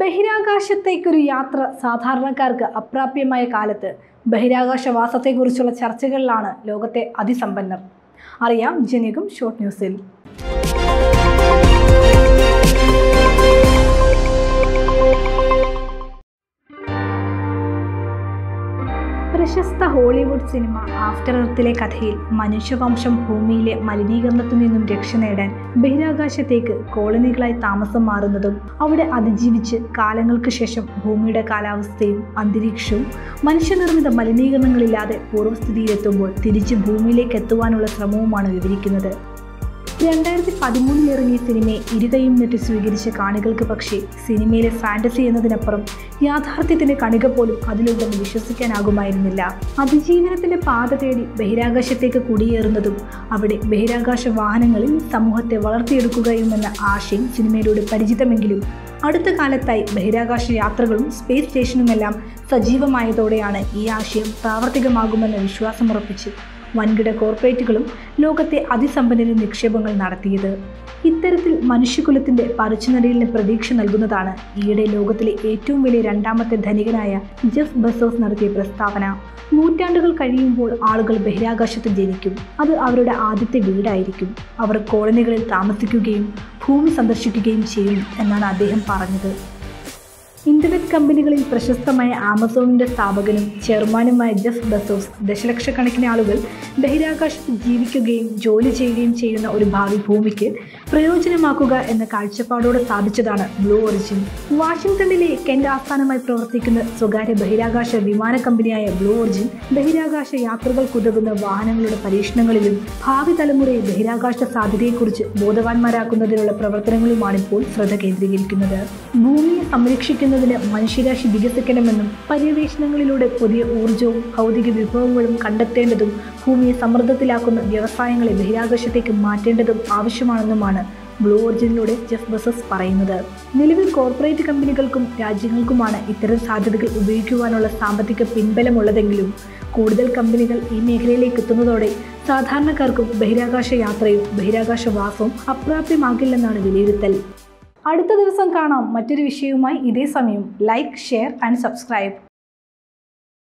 ബഹിരാകാശത്തേക്കൊരു യാത്ര സാധാരണക്കാർക്ക് അപ്രാപ്യമായ കാലത്ത് ബഹിരാകാശവാസത്തെക്കുറിച്ചുള്ള ചർച്ചകളിലാണ് ലോകത്തെ അതിസമ്പന്നർ അറിയാം ജനകം ഷോർട്ട് ന്യൂസിൽ പ്രശസ്ത ഹോളിവുഡ് സിനിമ ആഫ്റ്റർ എർത്തിലെ കഥയിൽ മനുഷ്യവംശം ഭൂമിയിലെ മലിനീകരണത്തിൽ നിന്നും രക്ഷ നേടാൻ ബഹിരാകാശത്തേക്ക് കോളനികളായി താമസം മാറുന്നതും അവിടെ അതിജീവിച്ച് കാലങ്ങൾക്ക് ശേഷം ഭൂമിയുടെ കാലാവസ്ഥയും അന്തരീക്ഷവും മനുഷ്യനിർമ്മിത മലിനീകരണങ്ങളില്ലാതെ പൂർവ്വസ്ഥിതിയിലെത്തുമ്പോൾ തിരിച്ച് ഭൂമിയിലേക്ക് എത്തുവാനുള്ള ശ്രമവുമാണ് വിവരിക്കുന്നത് രണ്ടായിരത്തി പതിമൂന്നിൽ ഇറങ്ങിയ സിനിമയെ ഇരുകയും നെട്ടി സ്വീകരിച്ച കാണികൾക്ക് പക്ഷേ സിനിമയിലെ ഫാന്റസി എന്നതിനപ്പുറം യാഥാർത്ഥ്യത്തിന്റെ കണിക പോലും അതിലുണ്ടെന്ന് വിശ്വസിക്കാനാകുമായിരുന്നില്ല അതിജീവനത്തിന്റെ പാത തേടി ബഹിരാകാശത്തേക്ക് കുടിയേറുന്നതും അവിടെ ബഹിരാകാശ വാഹനങ്ങളിൽ സമൂഹത്തെ വളർത്തിയെടുക്കുകയും എന്ന ആശയം സിനിമയിലൂടെ പരിചിതമെങ്കിലും അടുത്ത കാലത്തായി ബഹിരാകാശ യാത്രകളും സ്പേസ് സ്റ്റേഷനുമെല്ലാം സജീവമായതോടെയാണ് ഈ ആശയം പ്രാവർത്തികമാകുമെന്ന വിശ്വാസമുറപ്പിച്ച് വൻകിട കോർപ്പറേറ്റുകളും ലോകത്തെ അതിസമ്പന്നരും നിക്ഷേപങ്ങൾ നടത്തിയത് ഇത്തരത്തിൽ മനുഷ്യകുലത്തിന്റെ പറിച്ചുനടലിന് പ്രതീക്ഷ നൽകുന്നതാണ് ഈയിടെ ലോകത്തിലെ ഏറ്റവും വലിയ രണ്ടാമത്തെ ധനികനായ ജെഫ് ബസോസ് നടത്തിയ പ്രസ്താവന നൂറ്റാണ്ടുകൾ കഴിയുമ്പോൾ ആളുകൾ ബഹിരാകാശത്ത് ജനിക്കും അത് അവരുടെ ആദ്യത്തെ വീടായിരിക്കും അവർ കോളനികളിൽ താമസിക്കുകയും ഭൂമി സന്ദർശിക്കുകയും ചെയ്യും എന്നാണ് അദ്ദേഹം പറഞ്ഞത് ഇന്റർനെറ്റ് കമ്പനികളിൽ പ്രശസ്തമായ ആമസോണിന്റെ സ്ഥാപകനും ചെയർമാനുമായ ജെഫ് ബസോസ് ദശലക്ഷക്കണക്കിന് ആളുകൾ ബഹിരാകാശത്ത് ജീവിക്കുകയും ജോലി ചെയ്യുകയും ചെയ്യുന്ന ഒരു ഭാവി ഭൂമിക്ക് പ്രയോജനമാക്കുക എന്ന കാഴ്ചപ്പാടോടെ സ്ഥാപിച്ചതാണ് ബ്ലൂ ഒറിജിൻ വാഷിംഗ്ടണിലെ കെന്റ് ആസ്ഥാനമായി പ്രവർത്തിക്കുന്ന സ്വകാര്യ ബഹിരാകാശ വിമാന കമ്പനിയായ ബ്ലൂ ഒറിജിൻ ബഹിരാകാശ യാത്രകൾക്കുതകുന്ന വാഹനങ്ങളുടെ പരീക്ഷണങ്ങളിലും ഭാവി തലമുറയെ ബഹിരാകാശ സാധ്യതയെക്കുറിച്ച് ബോധവാന്മാരാക്കുന്നതിനുള്ള പ്രവർത്തനങ്ങളുമാണ് ഇപ്പോൾ ശ്രദ്ധ കേന്ദ്രീകരിക്കുന്നത് ഭൂമിയെ സംരക്ഷിക്കുന്നതിന് മനുഷ്യരാശി വികസിക്കണമെന്നും പര്യവേഷണങ്ങളിലൂടെ പുതിയ ഊർജവും ഭൗതിക വിഭവങ്ങളും കണ്ടെത്തേണ്ടതും ഭൂമിയെ സമൃദ്ധത്തിലാക്കുന്ന വ്യവസായങ്ങളെ ബഹിരാകാശത്തേക്ക് മാറ്റേണ്ടതും ആവശ്യമാണെന്നുമാണ് ബ്ലൂ ഒറിജിനിലൂടെ ജെഫ് ബസസ് പറയുന്നത് നിലവിൽ കോർപ്പറേറ്റ് കമ്പനികൾക്കും രാജ്യങ്ങൾക്കുമാണ് ഇത്തരം സാധ്യതകൾ ഉപയോഗിക്കുവാനുള്ള സാമ്പത്തിക പിൻബലമുള്ളതെങ്കിലും കൂടുതൽ കമ്പനികൾ ഈ മേഖലയിലേക്ക് എത്തുന്നതോടെ സാധാരണക്കാർക്കും ബഹിരാകാശ യാത്രയും ബഹിരാകാശ വാസവും അപ്രാപ്യമാകില്ലെന്നാണ് വിലയിരുത്തൽ അടുത്ത ദിവസം കാണാം മറ്റൊരു വിഷയവുമായി ഇതേ സമയം ലൈക്ക് ഷെയർ ആൻഡ് സബ്സ്ക്രൈബ്